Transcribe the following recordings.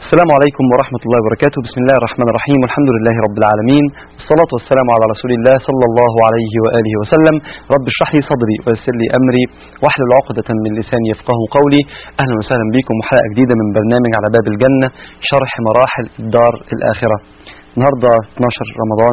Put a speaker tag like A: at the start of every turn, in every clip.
A: السلام عليكم ورحمة الله وبركاته بسم الله الرحمن الرحيم والحمد لله رب العالمين والصلاة والسلام على رسول الله صلى الله عليه وآله وسلم رب اشرح لي صدري ويسر لي أمري واحلل عقدة من لساني يفقه قولي أهلا وسهلا بكم وحلقة جديدة من برنامج على باب الجنة شرح مراحل الدار الآخرة النهاردة 12 رمضان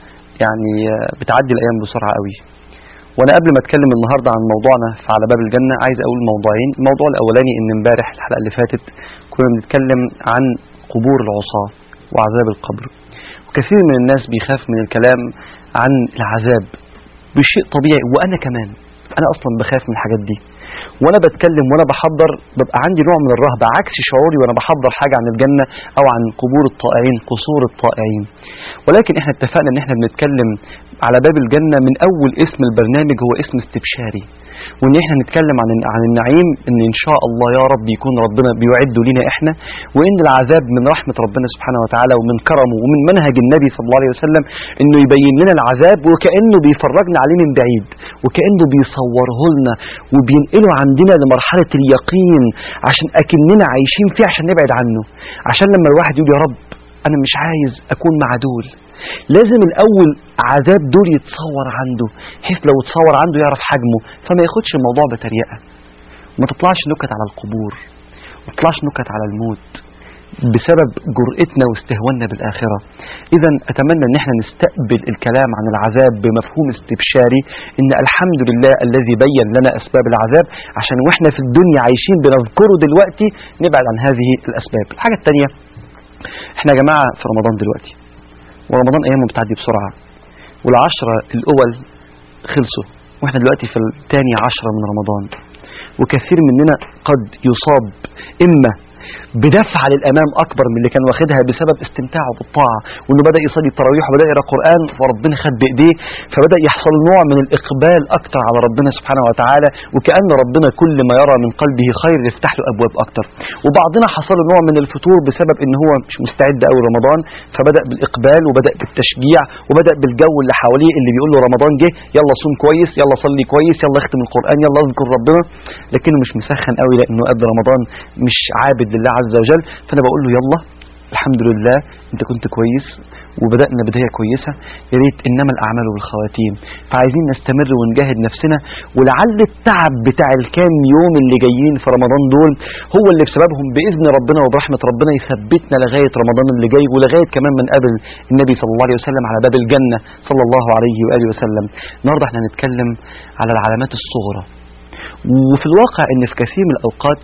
A: يعني بتعدي الأيام بسرعة قوي وانا قبل ما اتكلم النهارده عن موضوعنا في على باب الجنه عايز اقول موضوعين الموضوع الاولاني ان امبارح الحلقه اللي فاتت كنا بنتكلم عن قبور العصاه وعذاب القبر وكثير من الناس بيخاف من الكلام عن العذاب بشيء طبيعي وانا كمان انا اصلا بخاف من الحاجات دي وانا بتكلم وانا بحضر ببقى عندي نوع من الرهبه عكس شعوري وانا بحضر حاجه عن الجنه او عن قبور الطائعين قصور الطائعين ولكن احنا اتفقنا ان احنا بنتكلم على باب الجنه من اول اسم البرنامج هو اسم استبشاري وان احنا نتكلم عن عن النعيم ان ان شاء الله يا رب يكون ربنا بيعده لنا احنا وان العذاب من رحمه ربنا سبحانه وتعالى ومن كرمه ومن منهج النبي صلى الله عليه وسلم انه يبين لنا العذاب وكانه بيفرجنا عليه من بعيد وكانه بيصوره لنا وبينقله عندنا لمرحله اليقين عشان اكننا عايشين فيه عشان نبعد عنه عشان لما الواحد يقول يا رب انا مش عايز اكون مع دول لازم الاول عذاب دول يتصور عنده بحيث لو اتصور عنده يعرف حجمه فما ياخدش الموضوع بتريقه ما تطلعش نكت على القبور ما تطلعش نكت على الموت بسبب جرأتنا واستهواننا بالآخرة إذا أتمنى أن احنا نستقبل الكلام عن العذاب بمفهوم استبشاري إن الحمد لله الذي بين لنا أسباب العذاب عشان وإحنا في الدنيا عايشين بنذكره دلوقتي نبعد عن هذه الأسباب الحاجة الثانية احنا يا جماعة في رمضان دلوقتي ورمضان ايامه بتعدي بسرعه والعشرة الاول خلصوا واحنا دلوقتي في الثاني عشرة من رمضان وكثير مننا قد يصاب اما بدفع للامام اكبر من اللي كان واخدها بسبب استمتاعه بالطاعه وانه بدا يصلي التراويح وبدا يقرا قران وربنا خد بايديه فبدا يحصل نوع من الاقبال اكتر على ربنا سبحانه وتعالى وكان ربنا كل ما يرى من قلبه خير يفتح له ابواب اكتر وبعضنا حصل له نوع من الفتور بسبب ان هو مش مستعد قوي رمضان فبدا بالاقبال وبدا بالتشجيع وبدا بالجو اللي حواليه اللي بيقول له رمضان جه يلا صوم كويس يلا صلي كويس يلا اختم القران يلا اذكر ربنا لكنه مش مسخن قوي لانه قبل رمضان مش عابد لله عز وجل فانا بقول له يلا الحمد لله انت كنت كويس وبدأنا بداية كويسة يا ريت إنما الأعمال والخواتيم فعايزين نستمر ونجاهد نفسنا ولعل التعب بتاع الكام يوم اللي جايين في رمضان دول هو اللي بسببهم بإذن ربنا وبرحمة ربنا يثبتنا لغاية رمضان اللي جاي ولغاية كمان من قبل النبي صلى الله عليه وسلم على باب الجنة صلى الله عليه وآله وسلم النهاردة احنا هنتكلم على العلامات الصغرى وفي الواقع ان في كثير من الأوقات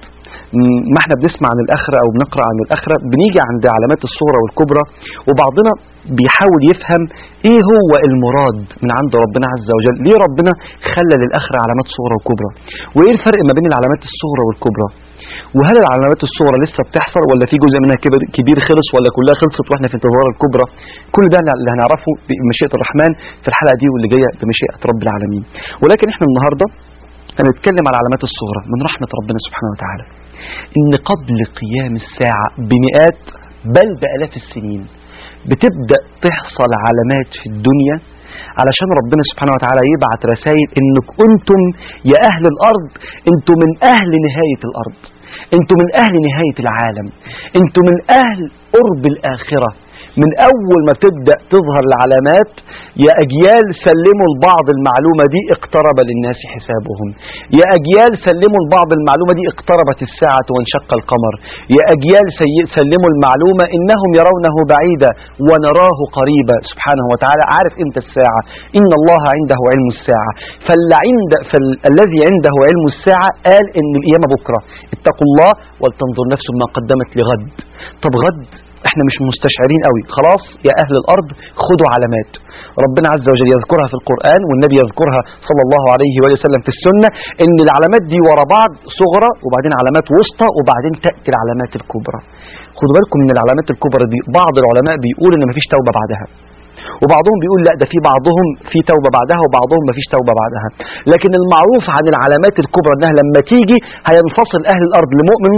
A: ما احنا بنسمع عن الآخرة أو بنقرأ عن الآخرة بنيجي عند علامات الصغرى والكبرى وبعضنا بيحاول يفهم ايه هو المراد من عند ربنا عز وجل ليه ربنا خلى للآخرة علامات صغرى وكبرى وايه الفرق ما بين العلامات الصغرى والكبرى وهل العلامات الصغرى لسه بتحصل ولا في جزء منها كبير خلص ولا كلها خلصت واحنا في انتظار الكبرى كل ده اللي هنعرفه بمشيئة الرحمن في الحلقة دي واللي جاية بمشيئة رب العالمين ولكن احنا النهاردة هنتكلم على العلامات الصغرى من رحمة ربنا سبحانه وتعالى ان قبل قيام الساعة بمئات بل بآلاف السنين بتبدأ تحصل علامات في الدنيا علشان ربنا سبحانه وتعالى يبعت رسائل انك انتم يا اهل الارض انتم من اهل نهاية الارض انتم من اهل نهاية العالم انتم من اهل قرب الاخرة من اول ما تبدأ تظهر العلامات يا اجيال سلموا البعض المعلومة دي اقترب للناس حسابهم يا اجيال سلموا البعض المعلومة دي اقتربت الساعة وانشق القمر يا اجيال سلموا المعلومة انهم يرونه بعيدا ونراه قريبا سبحانه وتعالى عارف امتى الساعة ان الله عنده علم الساعة فاللي عند فالذي عنده علم الساعة قال ان القيامة بكرة اتقوا الله ولتنظر نفس ما قدمت لغد طب غد احنا مش مستشعرين قوي خلاص يا اهل الارض خدوا علامات ربنا عز وجل يذكرها في القرآن والنبي يذكرها صلى الله عليه وآله وسلم في السنة ان العلامات دي ورا بعض صغرى وبعدين علامات وسطى وبعدين تأتي العلامات الكبرى خدوا بالكم من العلامات الكبرى دي بعض العلماء بيقول ان مفيش توبة بعدها وبعضهم بيقول لا ده في بعضهم في توبة بعدها وبعضهم ما فيش توبة بعدها لكن المعروف عن العلامات الكبرى انها لما تيجي هينفصل اهل الارض لمؤمن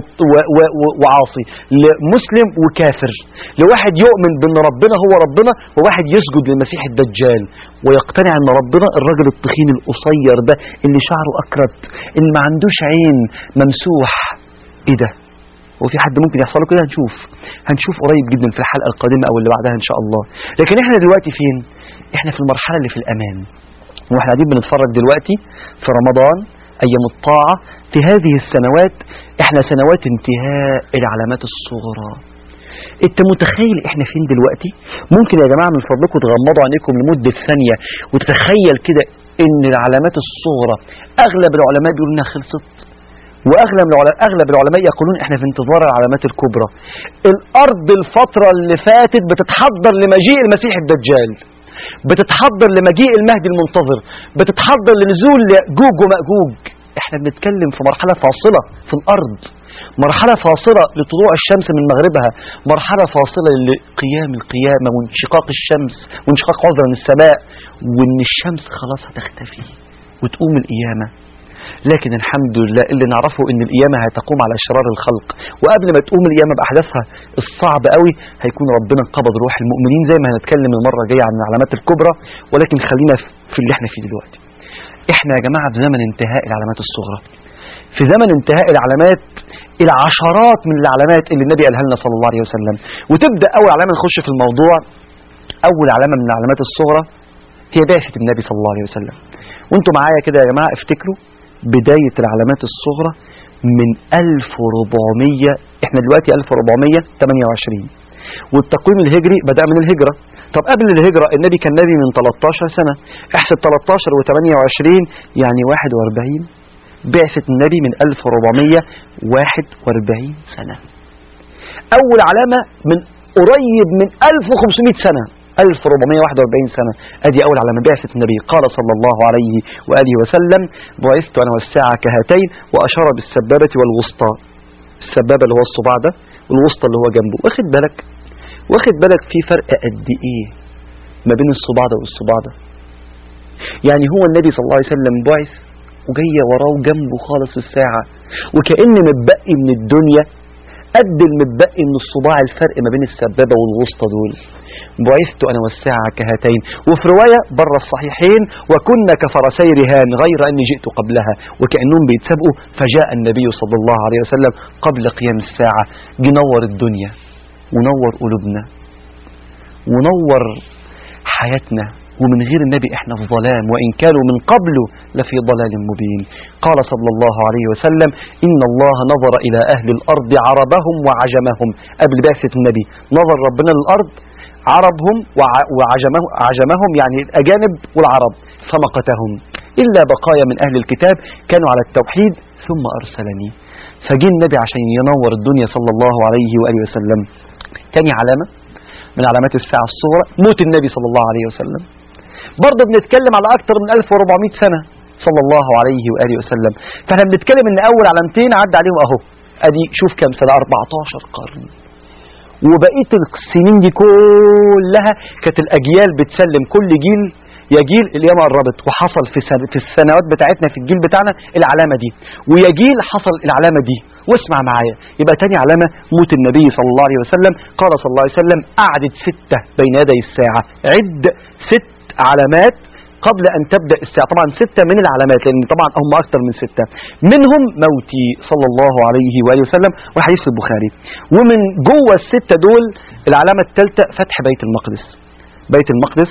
A: وعاصي لمسلم وكافر لواحد يؤمن بان ربنا هو ربنا وواحد يسجد للمسيح الدجال ويقتنع ان ربنا الراجل التخين القصير ده اللي شعره اكرت اللي ما عندوش عين ممسوح ايه ده هو في حد ممكن يحصل له كده هنشوف هنشوف قريب جدا في الحلقة القادمة أو اللي بعدها إن شاء الله لكن إحنا دلوقتي فين إحنا في المرحلة اللي في الأمان واحنا قاعدين بنتفرج دلوقتي في رمضان أيام الطاعة في هذه السنوات إحنا سنوات انتهاء العلامات الصغرى انت متخيل احنا فين دلوقتي ممكن يا جماعة من فضلكم تغمضوا عينيكم لمدة ثانية وتتخيل كده ان العلامات الصغرى اغلب العلماء بيقولوا انها خلصت واغلب العلماء اغلب العلماء يقولون احنا في انتظار العلامات الكبرى الارض الفترة اللي فاتت بتتحضر لمجيء المسيح الدجال بتتحضر لمجيء المهدي المنتظر بتتحضر لنزول جوج ومأجوج احنا بنتكلم في مرحلة فاصلة في الارض مرحلة فاصلة لطلوع الشمس من مغربها مرحلة فاصلة لقيام القيامة وانشقاق الشمس وانشقاق عذرا السماء وان الشمس خلاص هتختفي وتقوم القيامة لكن الحمد لله اللي نعرفه ان القيامة هتقوم على شرار الخلق وقبل ما تقوم القيامة بأحداثها الصعب قوي هيكون ربنا قبض روح المؤمنين زي ما هنتكلم المرة الجاية عن العلامات الكبرى ولكن خلينا في اللي احنا فيه دلوقتي احنا يا جماعة في زمن انتهاء العلامات الصغرى في زمن انتهاء العلامات العشرات من العلامات اللي النبي قالها لنا صلى الله عليه وسلم وتبدأ أول علامة نخش في الموضوع أول علامة من العلامات الصغرى هي بعثة النبي صلى الله عليه وسلم وانتوا معايا كده يا جماعة افتكروا بداية العلامات الصغرى من 1400 احنا دلوقتي 1428 والتقويم الهجري بدأ من الهجرة طب قبل الهجرة النبي كان نبي من 13 سنة احسب 13 و28 يعني 41 بعثة النبي من 1441 سنة أول علامة من قريب من 1500 سنة 1441 سنة أدي أول علامة بعثة النبي قال صلى الله عليه وآله وسلم بعثت أنا والساعة كهاتين وأشار بالسبابة والوسطى السبابة اللي هو الصباع ده والوسطى اللي هو جنبه واخد بالك واخد بالك في فرق قد إيه ما بين الصباع ده والصباع ده يعني هو النبي صلى الله عليه وسلم بعث وجاية وراه جنبه خالص الساعة وكأن متبقي من الدنيا قد المتبقي من الصباع الفرق ما بين السبابة والوسطى دول بعثت أنا والساعة كهاتين وفي رواية بره الصحيحين وكنا كفرسي رهان غير أني جئت قبلها وكأنهم بيتسابقوا فجاء النبي صلى الله عليه وسلم قبل قيام الساعة جنور الدنيا ونور قلوبنا ونور حياتنا ومن غير النبي احنا في ظلام وإن كانوا من قبله لفي ضلال مبين قال صلى الله عليه وسلم إن الله نظر إلى أهل الأرض عربهم وعجمهم قبل بعثة النبي نظر ربنا للأرض عربهم وعجمهم عجمهم يعني الأجانب والعرب فمقتهم إلا بقايا من أهل الكتاب كانوا على التوحيد ثم أرسلني فجي النبي عشان ينور الدنيا صلى الله عليه وآله وسلم تاني علامة من علامات الساعة الصغرى موت النبي صلى الله عليه وسلم برضه بنتكلم على أكثر من 1400 سنة صلى الله عليه وآله وسلم فاحنا بنتكلم ان أول علامتين عدى عليهم أهو أدي شوف كام سنة 14 قرن وبقية السنين دي كلها كانت الأجيال بتسلم كل جيل يا جيل القيامة قربت وحصل في, سنة في السنوات بتاعتنا في الجيل بتاعنا العلامة دي ويا جيل حصل العلامة دي واسمع معايا يبقى تاني علامة موت النبي صلى الله عليه وسلم قال صلى الله عليه وسلم أعدد ستة بين يدي الساعة عد ست علامات قبل أن تبدأ الساعة طبعا ستة من العلامات لأن طبعا هم أكثر من ستة منهم موتي صلى الله عليه وآله وسلم والحديث في البخاري ومن جوه الستة دول العلامة الثالثة فتح بيت المقدس بيت المقدس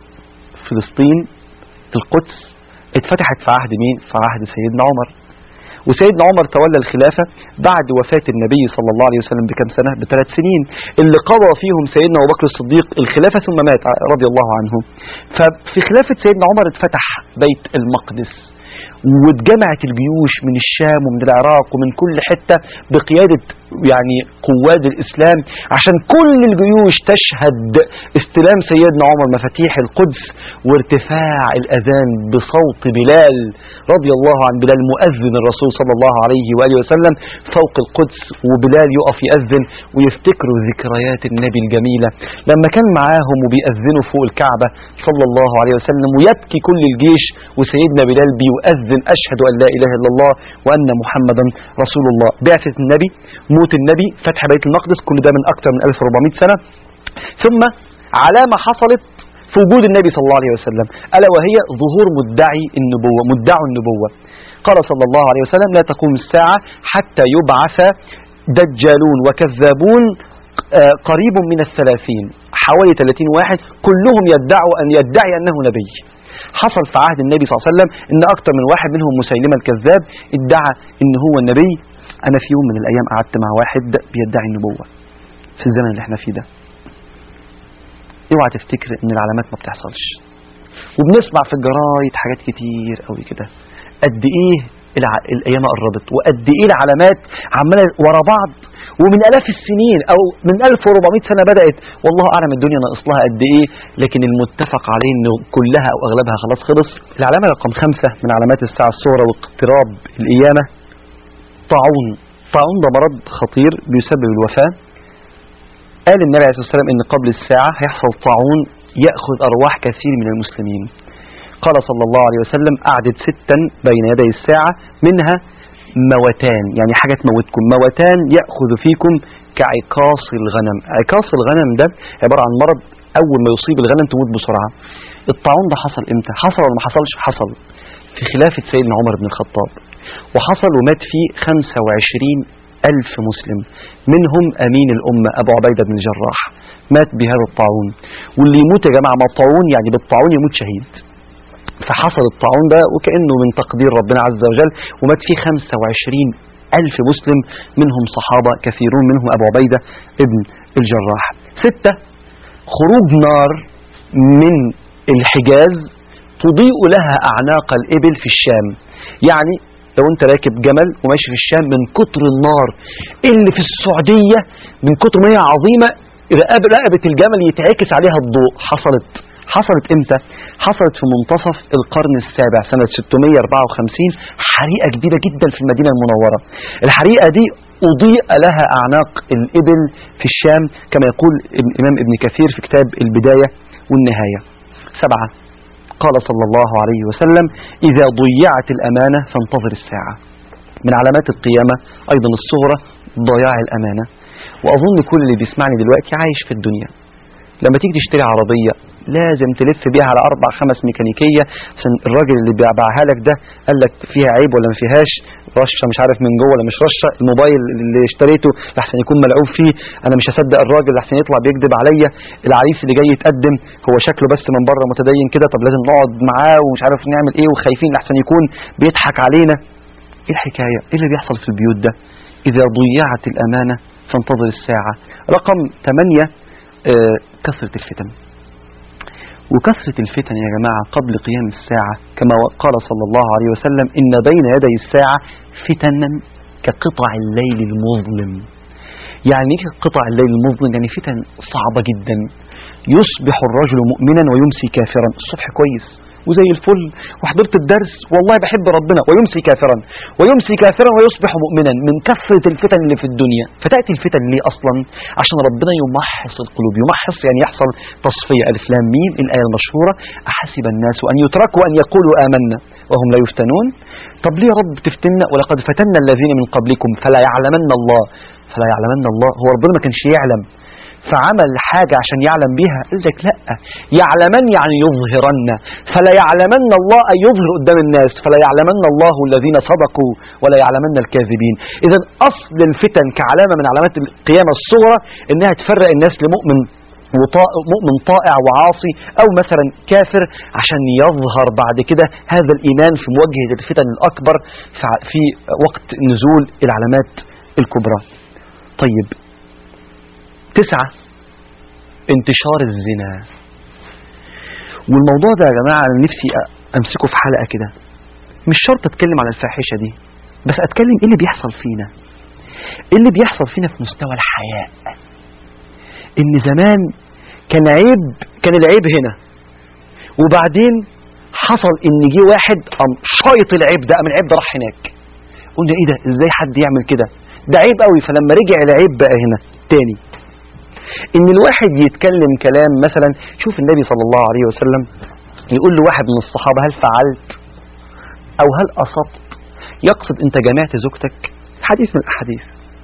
A: فلسطين القدس اتفتحت في عهد مين في عهد سيدنا عمر وسيدنا عمر تولى الخلافة بعد وفاة النبي صلى الله عليه وسلم بكم سنة بثلاث سنين اللي قضى فيهم سيدنا أبو بكر الصديق الخلافة ثم مات رضي الله عنه ففي خلافة سيدنا عمر اتفتح بيت المقدس واتجمعت الجيوش من الشام ومن العراق ومن كل حتة بقيادة يعني قواد الإسلام عشان كل الجيوش تشهد استلام سيدنا عمر مفاتيح القدس وارتفاع الأذان بصوت بلال رضي الله عن بلال مؤذن الرسول صلى الله عليه وآله وسلم فوق القدس وبلال يقف يأذن ويفتكروا ذكريات النبي الجميلة لما كان معاهم وبيأذنوا فوق الكعبة صلى الله عليه وسلم ويبكي كل الجيش وسيدنا بلال بيؤذن أشهد أن لا إله إلا الله وأن محمدا رسول الله بعثة النبي موت النبي فتح بيت المقدس كل ده من أكثر من 1400 سنة ثم علامة حصلت في وجود النبي صلى الله عليه وسلم ألا وهي ظهور مدعي النبوة مدعو النبوة قال صلى الله عليه وسلم لا تقوم الساعة حتى يبعث دجالون وكذابون آه، قريب من الثلاثين حوالي 30 واحد كلهم يدعوا أن يدعي أنه نبي حصل في عهد النبي صلى الله عليه وسلم ان اكتر من واحد منهم مسيلمة الكذاب ادعى ان هو النبي انا في يوم من الايام قعدت مع واحد بيدعي النبوة في الزمن اللي احنا فيه ده اوعى تفتكر ان العلامات ما بتحصلش وبنسمع في الجرايد حاجات كتير قوي كده قد ايه الع... الايام قربت وقد ايه العلامات عماله ورا بعض ومن الاف السنين او من 1400 سنه بدات والله اعلم الدنيا ناقص لها قد ايه لكن المتفق عليه انه كلها او اغلبها خلاص خلص العلامه رقم خمسة من علامات الساعه الصغرى واقتراب القيامه طاعون طاعون ده مرض خطير بيسبب الوفاه قال النبي عليه الصلاه والسلام ان قبل الساعه هيحصل طاعون ياخذ ارواح كثير من المسلمين قال صلى الله عليه وسلم أعدد ستا بين يدي الساعة منها موتان يعني حاجة تموتكم موتان يأخذ فيكم كعكاص الغنم عكاص الغنم ده عبارة عن مرض أول ما يصيب الغنم تموت بسرعة الطاعون ده حصل إمتى حصل ولا ما حصلش حصل في خلافة سيدنا عمر بن الخطاب وحصل ومات فيه 25 ألف مسلم منهم أمين الأمة أبو عبيدة بن الجراح مات بهذا الطاعون واللي يموت يا جماعة ما الطاعون يعني بالطاعون يموت شهيد فحصل الطاعون ده وكأنه من تقدير ربنا عز وجل ومات فيه 25 ألف مسلم منهم صحابة كثيرون منهم أبو عبيدة ابن الجراح ستة خروج نار من الحجاز تضيء لها أعناق الإبل في الشام يعني لو انت راكب جمل وماشي في الشام من كتر النار اللي في السعودية من كتر ما هي عظيمة رقبة الجمل يتعكس عليها الضوء حصلت حصلت امتى حصلت في منتصف القرن السابع سنة 654 حريقة كبيرة جدا في المدينة المنورة الحريقة دي أضيء لها أعناق الإبل في الشام كما يقول الإمام ابن كثير في كتاب البداية والنهاية سبعة قال صلى الله عليه وسلم إذا ضيعت الأمانة فانتظر الساعة من علامات القيامة أيضا الصغرى ضياع الأمانة وأظن كل اللي بيسمعني دلوقتي عايش في الدنيا لما تيجي تشتري عربية لازم تلف بيها على أربع خمس ميكانيكية عشان الراجل اللي بيبيعها لك ده قال لك فيها عيب ولا ما فيهاش رشة مش عارف من جوه ولا مش رشة الموبايل اللي اشتريته لحسن يكون ملعوب فيه أنا مش هصدق الراجل لحسن يطلع بيكذب عليا العريس اللي جاي يتقدم هو شكله بس من بره متدين كده طب لازم نقعد معاه ومش عارف نعمل ايه وخايفين لحسن يكون بيضحك علينا ايه الحكاية ايه اللي بيحصل في البيوت ده إذا ضيعت الأمانة فانتظر الساعة رقم 8 آه كثرة الفتن وكثرة الفتن يا جماعة قبل قيام الساعة كما قال صلى الله عليه وسلم إن بين يدي الساعة فتنا كقطع الليل المظلم يعني ايه قطع الليل المظلم يعني فتن صعبة جدا يصبح الرجل مؤمنا ويمسي كافرا الصبح كويس وزي الفل وحضرت الدرس والله بحب ربنا ويمسي كافرا ويمسي كافرا ويصبح مؤمنا من كثرة الفتن اللي في الدنيا فتأتي الفتن ليه أصلا عشان ربنا يمحص القلوب يمحص يعني يحصل تصفية ألف لام ميم الآية المشهورة أحسب الناس أن يتركوا أن يقولوا آمنا وهم لا يفتنون طب ليه يا رب تفتنا ولقد فتنا الذين من قبلكم فلا يعلمن الله فلا يعلمن الله هو ربنا ما كانش يعلم فعمل حاجة عشان يعلم بيها قال لك لا يعلمن يعني يظهرن فلا يعلمن الله أن يظهر قدام الناس فلا يعلمن الله الذين صدقوا ولا يعلمن الكاذبين إذا أصل الفتن كعلامة من علامات القيامة الصغرى إنها تفرق الناس لمؤمن مؤمن طائع وعاصي أو مثلا كافر عشان يظهر بعد كده هذا الإيمان في مواجهة الفتن الأكبر في وقت نزول العلامات الكبرى طيب تسعة انتشار الزنا والموضوع ده يا جماعة أنا نفسي أمسكه في حلقة كده مش شرط أتكلم على الفاحشة دي بس أتكلم إيه اللي بيحصل فينا إيه اللي بيحصل فينا في مستوى الحياء إن زمان كان عيب كان العيب هنا وبعدين حصل إن جه واحد قام شايط العيب ده قام العيب ده راح هناك قلنا إيه ده إزاي حد يعمل كده ده عيب قوي فلما رجع العيب بقى هنا تاني ان الواحد يتكلم كلام مثلا شوف النبي صلى الله عليه وسلم يقول لواحد من الصحابة هل فعلت او هل اصبت يقصد انت جمعت زوجتك حديث من الاحاديث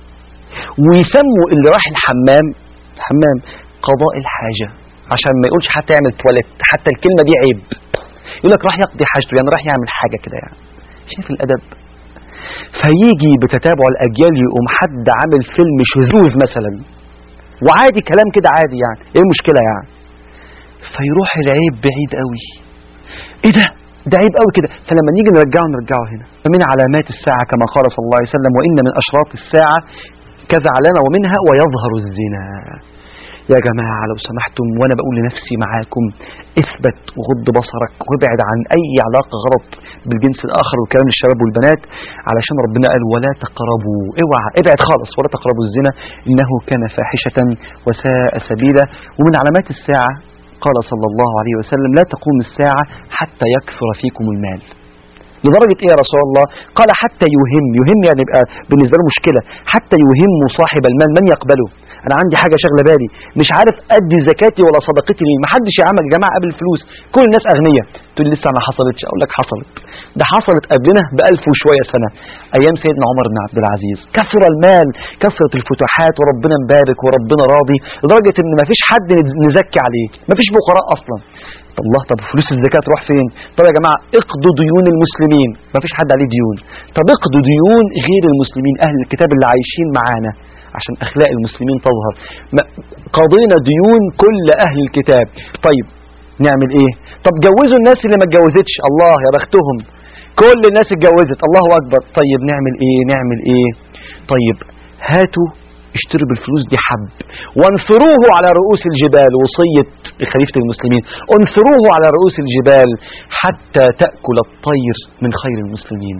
A: ويسموا اللي راح الحمام الحمام قضاء الحاجة عشان ما يقولش حتى يعمل تواليت حتى الكلمة دي عيب يقول لك راح يقضي حاجته يعني راح يعمل حاجة كده يعني شايف الادب فيجي بتتابع الأجيال يقوم حد عامل فيلم شذوذ مثلا وعادي كلام كده عادي يعني ايه المشكلة يعني فيروح العيب بعيد قوي ايه ده ده عيب قوي كده فلما نيجي نرجعه نرجعه هنا فمن علامات الساعة كما قال صلى الله عليه وسلم وإن من أشراط الساعة كذا علامة ومنها ويظهر الزنا يا جماعة لو سمحتم وأنا بقول لنفسي معاكم اثبت وغض بصرك وابعد عن أي علاقة غلط بالجنس الآخر والكلام للشباب والبنات علشان ربنا قال ولا تقربوا اوعى ابعد خالص ولا تقربوا الزنا إنه كان فاحشة وساء سبيلا ومن علامات الساعة قال صلى الله عليه وسلم لا تقوم الساعة حتى يكثر فيكم المال لدرجة ايه يا رسول الله قال حتى يهم يهم يعني يبقى بالنسبة له مشكلة حتى يهم صاحب المال من يقبله انا عندي حاجة شغلة بالي مش عارف ادي زكاتي ولا صدقتي لمين محدش يا عم يا جماعة قبل الفلوس كل الناس اغنياء تقول لسه ما حصلتش اقول لك حصلت ده حصلت قبلنا بألف وشوية سنة ايام سيدنا عمر بن عبد العزيز كثر المال كثرة الفتوحات وربنا مبارك وربنا راضي لدرجة ان ما فيش حد نزكي عليه ما فيش فقراء اصلا طب الله طب فلوس الزكاة تروح فين طب يا جماعة اقضوا ديون المسلمين ما فيش حد عليه ديون طب اقضوا ديون غير المسلمين اهل الكتاب اللي عايشين معانا عشان اخلاق المسلمين تظهر قضينا ديون كل اهل الكتاب طيب نعمل ايه طب جوزوا الناس اللي ما اتجوزتش الله يا بختهم كل الناس اتجوزت الله اكبر طيب نعمل ايه نعمل ايه طيب هاتوا اشتروا بالفلوس دي حب وانثروه على رؤوس الجبال وصية خليفة المسلمين انثروه على رؤوس الجبال حتى تأكل الطير من خير المسلمين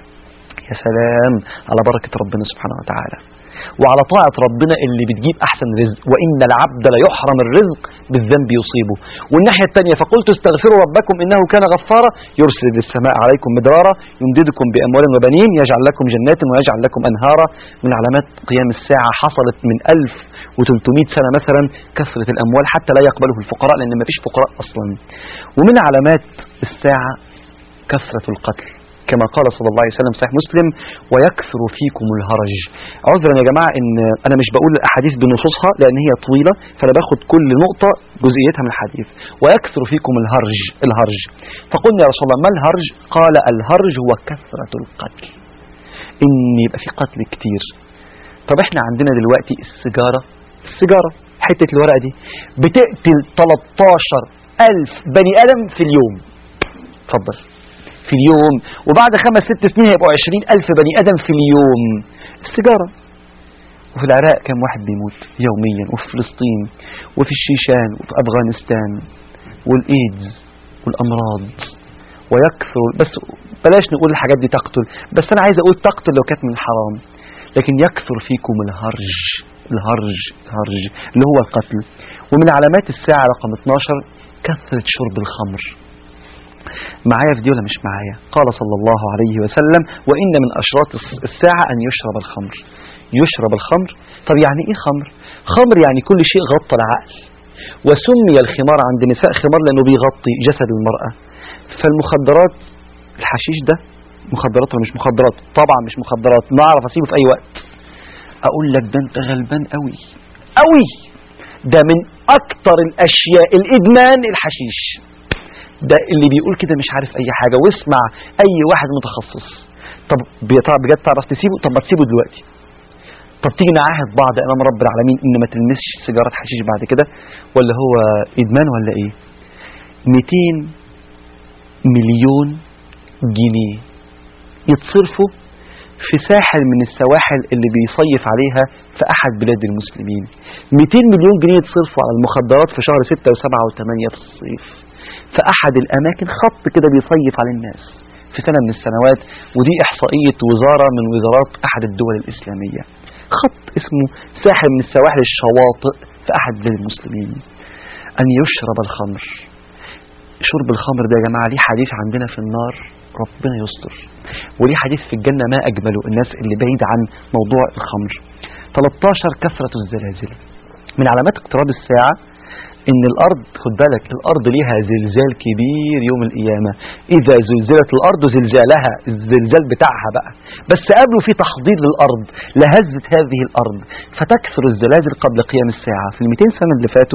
A: يا سلام على بركة ربنا سبحانه وتعالى وعلى طاعة ربنا اللي بتجيب أحسن رزق وإن العبد لا يحرم الرزق بالذنب يصيبه والناحية الثانية فقلت استغفروا ربكم إنه كان غفارا يرسل السماء عليكم مدرارا يمددكم بأموال وبنين يجعل لكم جنات ويجعل لكم أنهارا من علامات قيام الساعة حصلت من ألف و300 سنة مثلا كثرة الأموال حتى لا يقبله الفقراء لأن ما فيش فقراء أصلا ومن علامات الساعة كثرة القتل كما قال صلى الله عليه وسلم صحيح مسلم ويكثر فيكم الهرج عذرا يا جماعة ان انا مش بقول الاحاديث بنصوصها لان هي طويلة فانا باخد كل نقطة جزئيتها من الحديث ويكثر فيكم الهرج الهرج فقلنا يا رسول الله ما الهرج قال الهرج هو كثرة القتل ان يبقى في قتل كتير طب احنا عندنا دلوقتي السيجارة السيجارة حتة الورقة دي بتقتل 13 ألف بني آدم في اليوم اتفضل في اليوم وبعد خمس ست سنين هيبقوا عشرين ألف بني آدم في اليوم السيجارة وفي العراق كم واحد بيموت يوميا وفي فلسطين وفي الشيشان وفي أفغانستان والإيدز والأمراض ويكثر بس بلاش نقول الحاجات دي تقتل بس أنا عايز أقول تقتل لو كانت من الحرام لكن يكثر فيكم الهرج الهرج الهرج اللي هو القتل ومن علامات الساعة رقم 12 كثرة شرب الخمر معايا في دي ولا مش معايا قال صلى الله عليه وسلم وإن من أشراط الساعة أن يشرب الخمر يشرب الخمر طب يعني إيه خمر خمر يعني كل شيء غطى العقل وسمي الخمار عند نساء خمار لأنه بيغطي جسد المرأة فالمخدرات الحشيش ده مخدرات ولا مش مخدرات طبعا مش مخدرات نعرف أسيبه في أي وقت أقول لك ده أنت غلبان قوي قوي ده من أكتر الأشياء الإدمان الحشيش ده اللي بيقول كده مش عارف اي حاجة واسمع اي واحد متخصص طب بجد تعرف تسيبه طب ما تسيبه دلوقتي طب تيجي نعاهد بعض امام رب العالمين ان ما تلمسش سيجارة حشيش بعد كده ولا هو ادمان ولا ايه 200 مليون جنيه يتصرفوا في ساحل من السواحل اللي بيصيف عليها في احد بلاد المسلمين 200 مليون جنيه يتصرفوا على المخدرات في شهر 6 و7 و8 في الصيف في أحد الأماكن خط كده بيصيف على الناس في سنة من السنوات ودي إحصائية وزارة من وزارات أحد الدول الإسلامية خط اسمه ساحل من السواحل الشواطئ في أحد بلاد المسلمين أن يشرب الخمر شرب الخمر ده يا جماعة ليه حديث عندنا في النار ربنا يستر وليه حديث في الجنة ما أجمله الناس اللي بعيد عن موضوع الخمر 13 كثرة الزلازل من علامات اقتراب الساعة ان الارض خد بالك الارض ليها زلزال كبير يوم القيامة اذا زلزلت الارض زلزالها الزلزال بتاعها بقى بس قبله في تحضير للارض لهزت هذه الارض فتكثر الزلازل قبل قيام الساعة في ال 200 سنة اللي فاتوا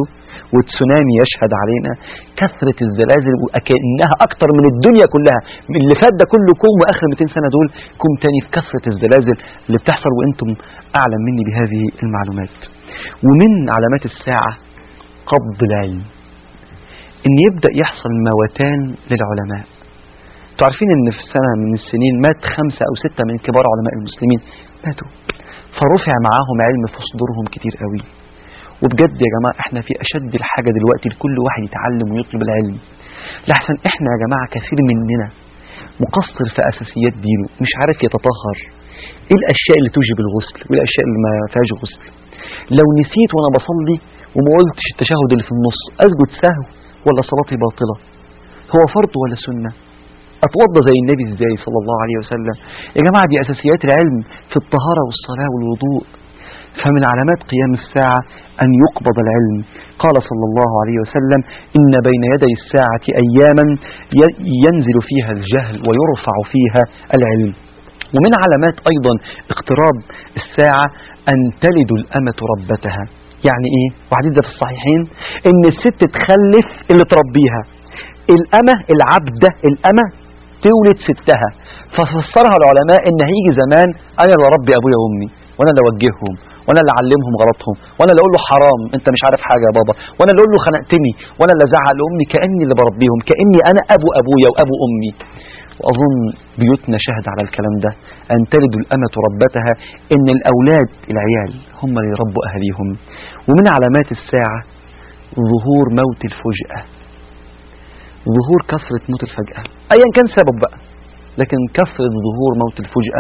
A: وتسونامي يشهد علينا كثرة الزلازل وكأنها أكتر من الدنيا كلها من اللي فات ده كله كوم وآخر 200 سنة دول كوم تاني في كثرة الزلازل اللي بتحصل وأنتم أعلم مني بهذه المعلومات ومن علامات الساعة قبض العلم ان يبدأ يحصل موتان للعلماء تعرفين ان في سنة من السنين مات خمسة او ستة من كبار علماء المسلمين ماتوا فرفع معاهم علم في صدورهم كتير قوي وبجد يا جماعة احنا في اشد الحاجة دلوقتي لكل واحد يتعلم ويطلب العلم لحسن احنا يا جماعة كثير مننا مقصر في اساسيات دينه مش عارف يتطهر ايه الاشياء اللي توجب الغسل وايه الاشياء اللي ما فيهاش غسل لو نسيت وانا بصلي وما قلتش التشهد اللي في النص اسجد سهو ولا صلاتي باطلة هو فرض ولا سنة اتوضى زي النبي ازاي صلى الله عليه وسلم يا جماعة دي اساسيات العلم في الطهارة والصلاة والوضوء فمن علامات قيام الساعة أن يقبض العلم قال صلى الله عليه وسلم إن بين يدي الساعة أياما ينزل فيها الجهل ويرفع فيها العلم ومن علامات أيضا اقتراب الساعة أن تلد الأمة ربتها يعني ايه وحديث ده في الصحيحين ان الست تخلف اللي تربيها الأمة العبدة الأمة تولد ستها ففسرها العلماء ان هيجي زمان انا اللي اربي ابويا وامي وانا اللي اوجههم وانا اللي اعلمهم غلطهم وانا اللي اقول له حرام انت مش عارف حاجه يا بابا وانا اللي اقول له خنقتني وانا اللي ازعق لامي كاني اللي بربيهم كاني انا ابو ابويا وابو امي وأظن بيوتنا شهد على الكلام ده أن تلد الأمة ربتها إن الأولاد العيال هم اللي يربوا أهليهم ومن علامات الساعة ظهور موت الفجأة ظهور كثرة موت الفجأة أيا كان سبب بقى لكن كثرة ظهور موت الفجأة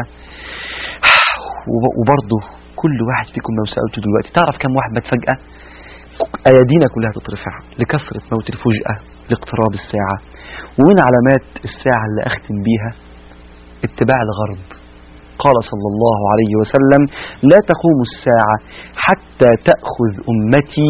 A: وبرضه كل واحد فيكم لو سألته دلوقتي تعرف كم واحد مات فجأة أيادينا كلها تترفع لكثرة موت الفجأة لاقتراب الساعة ومن علامات الساعة اللي أختم بيها اتباع الغرب قال صلى الله عليه وسلم لا تقوم الساعة حتى تأخذ أمتي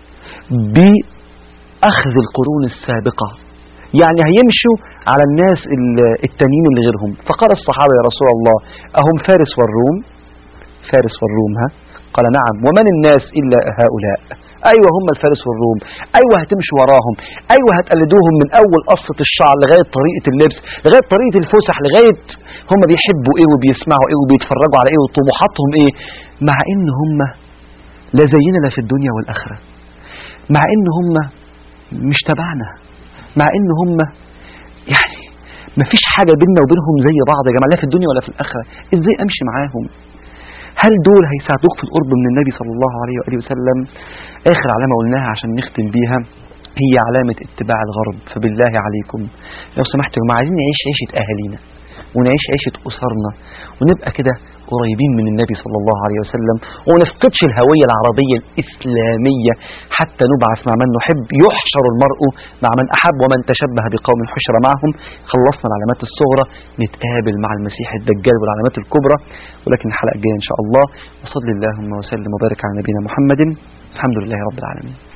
A: بأخذ القرون السابقة يعني هيمشوا على الناس التانيين اللي غيرهم فقال الصحابة يا رسول الله أهم فارس والروم فارس والروم ها قال نعم ومن الناس إلا هؤلاء أيوة هم الفارس والروم أيوة هتمشوا وراهم أيوة هتقلدوهم من أول قصة الشعر لغاية طريقة اللبس لغاية طريقة الفسح لغاية هم بيحبوا إيه وبيسمعوا إيه وبيتفرجوا على إيه وطموحاتهم إيه مع إن هم لا زينا لا في الدنيا والآخرة مع إن هم مش تبعنا مع إن هم يعني ما فيش حاجة بيننا وبينهم زي بعض يا جماعة لا في الدنيا ولا في الآخرة إزاي أمشي معاهم هل دول هيساعدوك في القرب من النبي صلى الله عليه وآله وسلم آخر علامة قلناها عشان نختم بيها هي علامة اتباع الغرب فبالله عليكم لو سمحتوا ما عايزين نعيش عيشة أهالينا ونعيش عيشة أسرنا ونبقى كده قريبين من النبي صلى الله عليه وسلم ونفقدش الهوية العربية الإسلامية حتى نبعث مع من نحب يحشر المرء مع من أحب ومن تشبه بقوم حشر معهم خلصنا العلامات الصغرى نتقابل مع المسيح الدجال والعلامات الكبرى ولكن الحلقة الجاية إن شاء الله وصلي اللهم وسلم وبارك على نبينا محمد الحمد لله رب العالمين